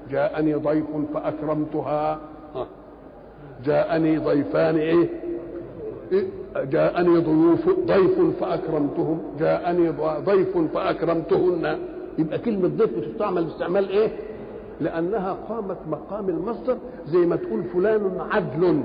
جاءني ضيف فأكرمتها جاءني ضيفان إيه جاءني ضيوف ضيف فأكرمتهم جاءني ضيف فأكرمتهن يبقى كلمة ضيف بتستعمل استعمال إيه لأنها قامت مقام المصدر زي ما تقول فلان عدل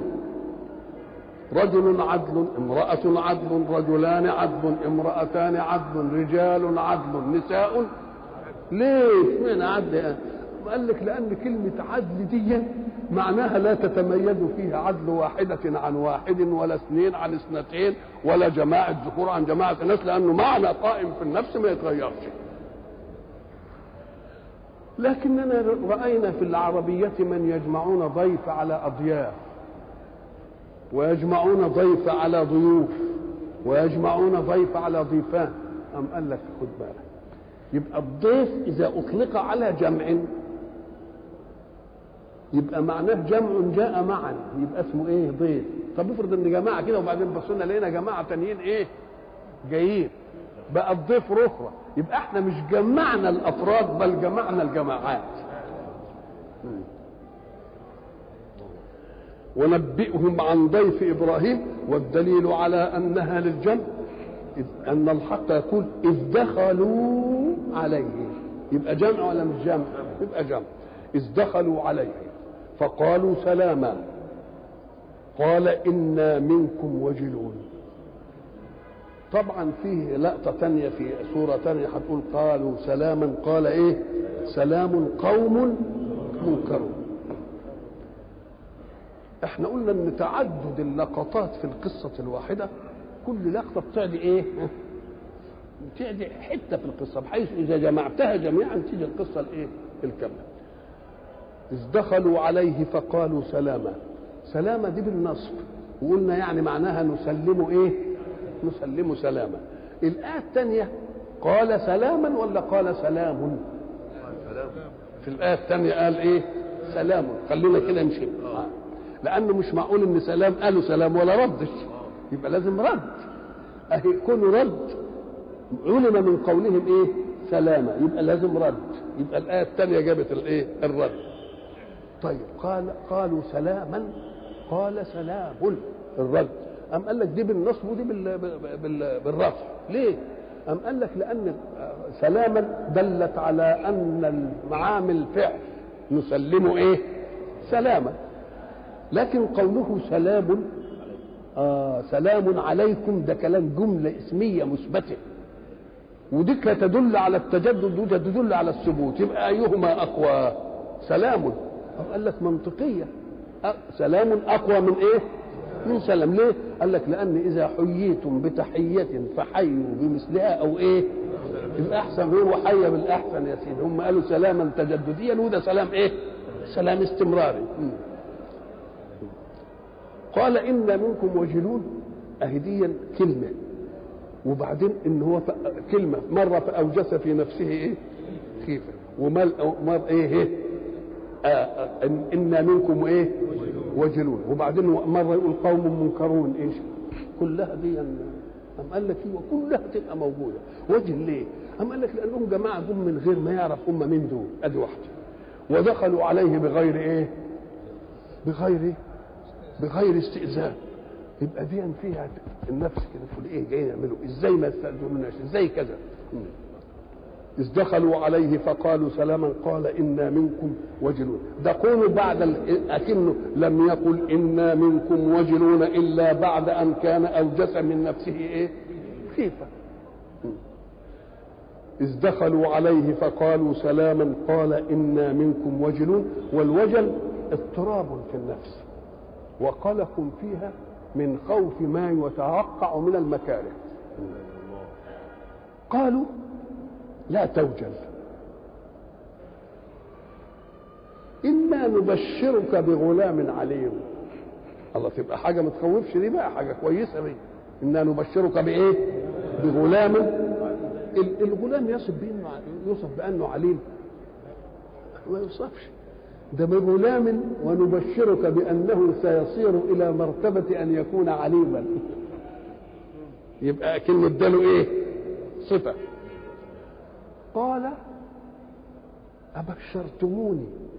رجل عدل امرأة عدل رجلان عدل امرأتان عدل رجال عدل نساء ليه من عدل قال لك لأن كلمة عدل دي معناها لا تتميز فيها عدل واحدة عن واحد ولا اثنين عن اثنتين ولا جماعة ذكور عن جماعة ناس لأنه معنى قائم في النفس ما يتغيرش لكننا رأينا في العربية من يجمعون ضيف على أضياف ويجمعون ضيف على ضيوف ويجمعون ضيف على ضيفان أم قال لك خد بالك يبقى الضيف إذا أطلق على جمع يبقى معناه جمع جاء معا يبقى اسمه ايه ضيف طب افرض ان جماعه كده وبعدين بصينا لقينا جماعه تانيين ايه جايين بقى الضيف رخرة يبقى احنا مش جمعنا الافراد بل جمعنا الجماعات ونبئهم عن ضيف ابراهيم والدليل على انها للجمع إذ ان الحق يقول اذ دخلوا عليه يبقى جمع ولا مش جمع يبقى جمع اذ دخلوا عليه فقالوا سلاما قال انا منكم وجلون طبعا فيه لقطة تانية في سورة تانية هتقول قالوا سلاما قال ايه سلام قوم منكرون احنا قلنا ان تعدد اللقطات في القصة الواحدة كل لقطة بتعدي ايه بتعدي حتة في القصة بحيث اذا جمعتها جميعا تيجي القصة الايه الكاملة إذ دخلوا عليه فقالوا سلاما سلاما دي بالنصب وقلنا يعني معناها نسلم ايه نسلم سلاما الآية الثانية قال سلاما ولا قال سلام في الآية الثانية قال ايه سلام خلينا كده نمشي آه. لأنه مش معقول إن سلام قالوا سلام ولا ردش يبقى لازم رد أهي كونه رد علم من قولهم ايه سلامة يبقى لازم رد يبقى الآية الثانية جابت الايه الرد طيب قال قالوا سلاما قال سلام الرد أم قال لك دي بالنصب ودي بال بال بالرفع ليه أم قال لك لأن سلاما دلت على أن المعامل فعل نسلمه إيه سلاما لكن قوله سلام آه سلام عليكم ده كلام جملة اسمية مثبتة وديك تدل على التجدد وده تدل على الثبوت يبقى أيهما أقوى سلام قال لك منطقية سلام أقوى من إيه من سلام ليه قال لك لأن إذا حييتم بتحية فحيوا بمثلها أو إيه يبقى أحسن هو حي بالأحسن يا سيدي هم قالوا سلاما تجدديا وده سلام إيه سلام استمراري قال إن منكم وجلون أهديا كلمة وبعدين إن هو كلمة مرة فأوجس في نفسه إيه خيفة ومر مر إيه, إيه آه إنا منكم إيه وجلون وبعدين مرة يقول قوم منكرون إيش كلها دي أم قال لك ايوه كلها تبقى موجودة وجل ليه؟ أم قال لك لأنهم جماعة جم من غير ما يعرف هم مين دول أدي واحدة ودخلوا عليه بغير إيه؟ بغير إيه؟ بغير استئذان يبقى دي فيها النفس كده تقول ايه جايين يعملوا ازاي ما يستاذنوناش ازاي كذا إذ دخلوا عليه فقالوا سلاما قال إنا منكم وجلون ده قولوا بعد أكنه لم يقل إنا منكم وجلون إلا بعد أن كان أوجس من نفسه إيه خيفة إذ دخلوا عليه فقالوا سلاما قال إنا منكم وجلون والوجل اضطراب في النفس وقلق فيها من خوف ما يتوقع من المكاره قالوا لا توجل إنا نبشرك بغلام عليم الله تبقى حاجة ما تخوفش دي بقى حاجة كويسة دي إنا نبشرك بإيه؟ بغلام الغلام يصف بأنه يوصف بأنه عليم ما يوصفش ده بغلام ونبشرك بأنه سيصير إلى مرتبة أن يكون عليما يبقى كلمة اداله إيه؟ صفة قال أبشرتموني